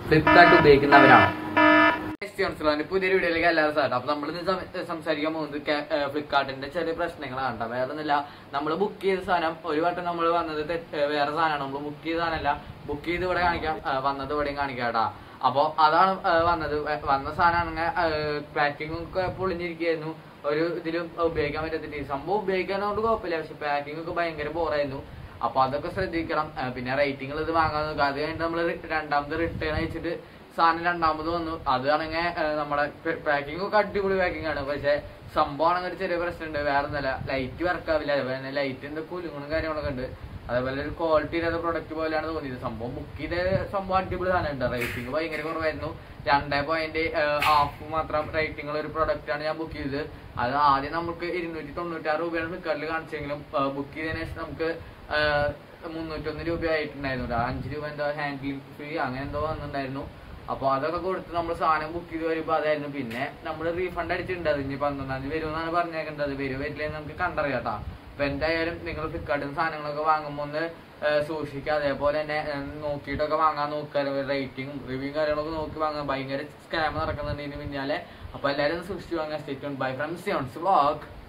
ഫ്ലിപ്കാർട്ട് ഉപയോഗിക്കുന്നവരാണോ ക്രിസ്ത്യൻസിലാണ് പുതിയൊരു വീഡിയോയിലേക്ക് എല്ലാവരും സാർ അപ്പൊ നമ്മൾ സംസാരിക്കാൻ പോകുന്നത് ഫ്ലിപ്കാർട്ടിന്റെ ചെറിയ പ്രശ്നങ്ങളാണ് കേട്ടോ വേറെ ഒന്നുമില്ല നമ്മൾ ബുക്ക് ചെയ്ത സാധനം ഒരു വട്ടം നമ്മൾ വന്നത് തെറ്റ് ഏ, വേറെ സാധനമാണ് നമ്മൾ ബുക്ക് ചെയ്ത സാധനമല്ല ബുക്ക് ചെയ്ത് ഇവിടെ കാണിക്കാം ഏ, വന്നത് ഇവിടെയും കാണിക്കാം കേട്ടാ അപ്പൊ അതാണ് ഏ, വന്നത് വ- വന്ന സാധനമാണെങ്കിൽ പാക്കിംഗ് ഒക്കെ പൊളിഞ്ഞിരിക്കുകയായിരുന്നു ഒരു ഇതിലും ഉപയോഗിക്കാൻ പറ്റത്തില്ല സംഭവം ഉപയോഗിക്കാനോണ്ട് കുഴപ്പമില്ല പക്ഷെ പാക്കിംഗ് ഒക്കെ ഭയങ്കര ബോറായിരുന്നു അപ്പൊ അതൊക്കെ ശ്രദ്ധിക്കണം ഏ, പിന്നെ റേറ്റിംഗിൽ ഇത് വാങ്ങാൻ നോക്കുക അത് കഴിഞ്ഞിട്ട് നമ്മൾ രണ്ടാമത് റിട്ടേൺ അയച്ചിട്ട് സാധനം രണ്ടാമത് വന്നു അതാണെങ്കിൽ നമ്മുടെ പാക്കിംഗ് ഒക്കെ അടിപൊളി പാക്കിംഗ് ആണ് പക്ഷെ സംഭവമാണെങ്കിൽ ഒരു ചെറിയ പ്രശ്നമുണ്ട് വേറെ ഒന്നല്ല ലൈറ്റ് വർക്കാവില്ല അതുപോലെ തന്നെ ലൈറ്റിന്റെ കുലുങ്ങും കാര്യങ്ങളൊക്കെ ഉണ്ട് അതേപോലെ ഒരു ക്വാളിറ്റി ഇല്ലാത്ത പ്രൊഡക്റ്റ് പോലെയാണ് തോന്നിയത് സംഭവം ബുക്ക് ചെയ്ത സംഭവം അടിപൊളി സാധനം ഉണ്ട് റേറ്റിംഗ് ഭയങ്കര കുറവായിരുന്നു രണ്ടേ പോയിന്റ് ഹാഫ് മാത്രം റേറ്റിംഗ് ഉള്ള ഒരു പ്രൊഡക്റ്റ് ആണ് ഞാൻ ബുക്ക് ചെയ്തത് അത് ആദ്യം നമുക്ക് ഇരുന്നൂറ്റി തൊണ്ണൂറ്റാറ് രൂപയാണ് ഫ്ലിപ്കാർട്ടിൽ കാണിച്ചെങ്കിലും ബുക്ക് ചെയ്തതിനു ശേഷം നമുക്ക് മുന്നൂറ്റൊന്ന് രൂപ ആയിട്ടുണ്ടായിരുന്നു അഞ്ച് രൂപ എന്തോ ഹാൻഡിലിംഗ് ഫീ അങ്ങനെ എന്തോ വന്നിട്ടുണ്ടായിരുന്നു അപ്പൊ അതൊക്കെ കൊടുത്ത് നമ്മൾ സാധനം ബുക്ക് ചെയ്ത് വരുമ്പോ അതായിരുന്നു പിന്നെ നമ്മൾ റീഫണ്ട് അടിച്ചിട്ടുണ്ട് അത് ഇനി പന്ത്രണ്ടാം തീയതി വരുമെന്നാണ് പറഞ്ഞേക്കുന്നത് അത് വരും വരില്ലെന്ന് നമുക്ക് കണ്ടറിയാം കേട്ടോ അപ്പൊ എന്തായാലും നിങ്ങൾ ഫ്ലിപ്കാർട്ടിൽ നിന്ന് സാധനങ്ങളൊക്കെ വാങ്ങുമ്പോൾ ഒന്ന് ഏഹ്, സൂക്ഷിക്കുക അതേപോലെ തന്നെ ഏഹ്, നോക്കിയിട്ടൊക്കെ വാങ്ങാൻ നോക്കുക റേറ്റിംഗും റിവ്യൂ കാര്യങ്ങളൊക്കെ നോക്കി വാങ്ങാൻ ഭയങ്കര സ്കാം നടക്കുന്നുണ്ട് ഇതിന് പിന്നാലെ അപ്പൊ എല്ലാവരും ഒന്ന് സൂക്ഷിച്ചു വാങ്ങാൻ സ്റ്റേറ്റ് ബൈ ഫ്രം സിയോൺസ് വ്ളോഗ്